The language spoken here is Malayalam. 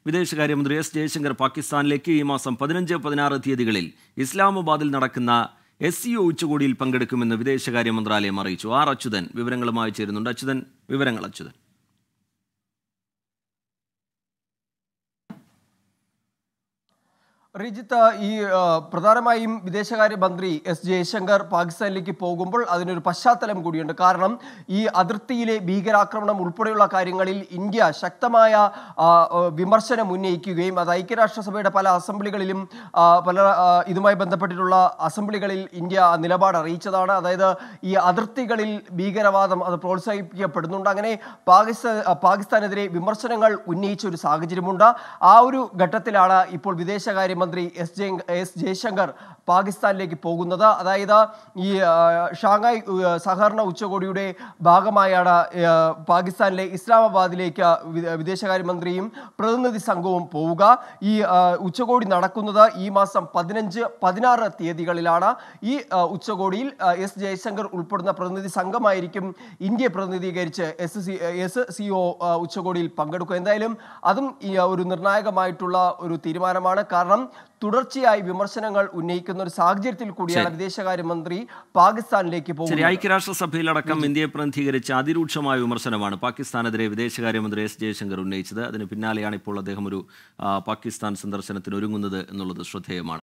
വിദേശകാര്യമന്ത്രി എസ് ജയശങ്കർ പാകിസ്ഥാനിലേക്ക് ഈ മാസം പതിനഞ്ച് പതിനാറ് തീയതികളിൽ ഇസ്ലാമാബാദിൽ നടക്കുന്ന എസ് സി ഒ ഉച്ചകോടിയിൽ പങ്കെടുക്കുമെന്ന് വിദേശകാര്യ മന്ത്രാലയം അറിയിച്ചു ആർ അച്യുതൻ വിവരങ്ങളുമായി ചേരുന്നുണ്ട് അച്യുതൻ വിവരങ്ങൾ അച്യുതൻ റിജിത്ത് ഈ ആ, പ്രധാനമായും വിദേശകാര്യമന്ത്രി എസ് ജയശങ്കർ പാകിസ്ഥാനിലേക്ക് പോകുമ്പോൾ അതിനൊരു പശ്ചാത്തലം കൂടിയുണ്ട് കാരണം ഈ അതിർത്തിയിലെ ഭീകരാക്രമണം ഉൾപ്പെടെയുള്ള കാര്യങ്ങളിൽ ഇന്ത്യ ശക്തമായ ആ, ആ, വിമർശനം ഉന്നയിക്കുകയും അത് ഐക്യരാഷ്ട്രസഭയുടെ പല അസംബ്ലികളിലും ആ, പല ആ, ഇതുമായി ബന്ധപ്പെട്ടിട്ടുള്ള അസംബ്ലികളിൽ ഇന്ത്യ നിലപാട് അറിയിച്ചതാണ് അതായത് ഈ അതിർത്തികളിൽ ഭീകരവാദം അത് പ്രോത്സാഹിപ്പിക്കപ്പെടുന്നുണ്ട് അങ്ങനെ പാകിസ്ഥാൻ പാകിസ്ഥാനെതിരെ വിമർശനങ്ങൾ ഉന്നയിച്ച ഒരു സാഹചര്യമുണ്ട് ആ ഒരു ഘട്ടത്തിലാണ് ഇപ്പോൾ വിദേശകാര്യമന്ത്രി എസ് ജയ എസ് ജയശങ്കർ പാകിസ്ഥാനിലേക്ക് പോകുന്നത് അതായത് ഈ ആ, ഷാങ്ങായ് ആ, സഹകരണ ഉച്ചകോടിയുടെ ഭാഗമായാണ് ആ, പാകിസ്ഥാനിലെ ഇസ്ലാമാബാദിലേക്ക് വി- വിദേശകാര്യമന്ത്രിയും പ്രതിനിധി സംഘവും പോവുക ഈ ആ, ഉച്ചകോടി നടക്കുന്നത് ഈ മാസം പതിനഞ്ച് പതിനാറ് തീയതികളിലാണ് ഈ ആ, ഉച്ചകോടിയിൽ ആ, എസ് ജയശങ്കർ ഉൾപ്പെടുന്ന പ്രതിനിധി സംഘമായിരിക്കും ഇന്ത്യയെ പ്രതിനിധീകരിച്ച് S C S C O ഉച്ചകോടിയിൽ പങ്കെടുക്കുക എന്തായാലും അതും ഈ ആ, ഒരു നിർണായകമായിട്ടുള്ള ഒരു തീരുമാനമാണ് കാരണം തുടർച്ചയായി വിമർശനങ്ങൾ ഉന്നയിക്കുന്ന ഒരു സാഹചര്യത്തിൽ കൂടിയാണ് വിദേശകാര്യമന്ത്രി പാകിസ്ഥാനിലേക്ക് ശരി പോകുന്നത് ഐക്യരാഷ്ട്രസഭയിലടക്കം ഇന്ത്യയെ പ്രതിനിധീകരിച്ച അതിരൂക്ഷമായ വിമർശനമാണ് പാകിസ്ഥാനെതിരെ വിദേശകാര്യമന്ത്രി എസ് ജയശങ്കർ ഉന്നയിച്ചത് അതിന് പിന്നാലെയാണ് ഇപ്പോൾ അദ്ദേഹം ഒരു ആ, പാകിസ്ഥാൻ സന്ദർശനത്തിന് ഒരുങ്ങുന്നത് എന്നുള്ളത് ശ്രദ്ധേയമാണ്